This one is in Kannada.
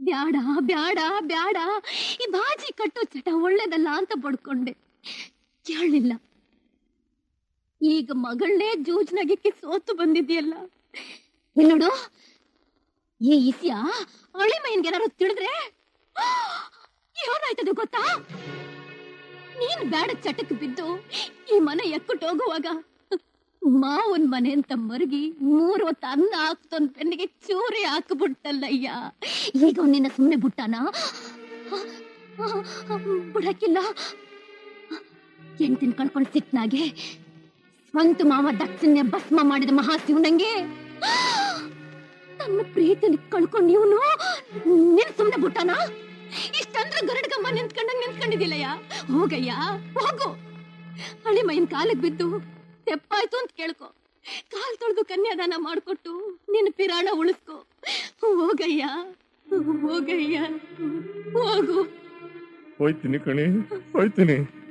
ಬ್ಯಾಡ ಬ್ಯಾಡ ಬ್ಯಾಡ ಈ ಬಾಜಿ ಕಟ್ಟೋ ಚಟ ಒಳ್ಳೇದಲ್ಲ ಅಂತ ಪಡ್ಕೊಂಡೆ ಕೇಳಲಿಲ್ಲ ಈಗ ಮಗಳನ್ನೇ ಜೂಜ್ನಾಗಿಕ್ಕೆ ಸೋತು ಬಂದಿದ್ಯಲ್ಲ ಇಲ್ಲಿ ನೋಡು ಈ ಇಸ್ಯ ಅಳಿ ಮೈನ್ಗೆ ಏನಾರು ತಿಳಿದ್ರೆ ಏನಾಯ್ತದೆ ಗೊತ್ತಾ ನೀನ್ ಬ್ಯಾಡ ಚಟಕ್ ಬಿದ್ದು ಈ ಮನೆ ಎಕ್ಕುಟ್ ಹೋಗುವಾಗ ಮಾವನ್ ಮನೆ ಅಂತ ಮರುಗಿ ಮೂರು ಹೊತ್ತು ಅನ್ನ ಹಾಕ್ತೊಂದ್ ಪೆನ್ನಿಗೆ ಚೂರಿ ಹಾಕ್ಬಿಟ್ಟಲ್ಲಯ್ಯ ಈಗ ಅವ್ನ್ ನಿನ್ನ ಸುಮ್ಮನೆ ಬಿಟ್ಟಾನ ಬಿಡಕ್ಕಿಲ್ಲ ಹೆಂಡ್ತಿನ ಕಳ್ಕೊಂಡ್ ಸಿಟ್ನಾಗೆ ಸ್ವಂತ ಮಾವ ದಕ್ಷಿಣ್ಯ ಭಸ್ಮ ಮಾಡಿದ ಮಹಾಶಿವನಂಗೆ ತನ್ನ ಪ್ರೀತಿಲಿ ಕಳ್ಕೊಂಡ್ ಇವನು ನಿನ್ ಸುಮ್ನೆ ಬಿಟ್ಟಾನ ಇಷ್ಟಂದ್ರೆ ಗರಡ್ಗಮ್ಮ ನಿಂತ್ಕೊಂಡಂಗ್ ನಿಂತ್ಕೊಂಡಿದ್ದಿಲ್ಲಯ್ಯ ಹೋಗಯ್ಯ ಹೋಗು ಹಳಿ ಮೈನ್ ಕಾಲಿಗೆ ಬಿದ್ದು ತೆಪ್ಪಾಯ್ತು ಅಂತ ಕೇಳ್ಕೊ ಕಾಲ್ ತೊಳೆದು ಕನ್ಯಾದಾನ ಮಾಡ್ಕೊಟ್ಟು ನಿನ್ನ ಪಿರಾಣ ಉಳಿಸ್ಕೊ ಹೋಗಯ್ಯ ಹೋಗಯ್ಯ ಹೋಗು ಹೋಯ್ತೀನಿ ಕಣಿ ಹೋಯ್ತೀನಿ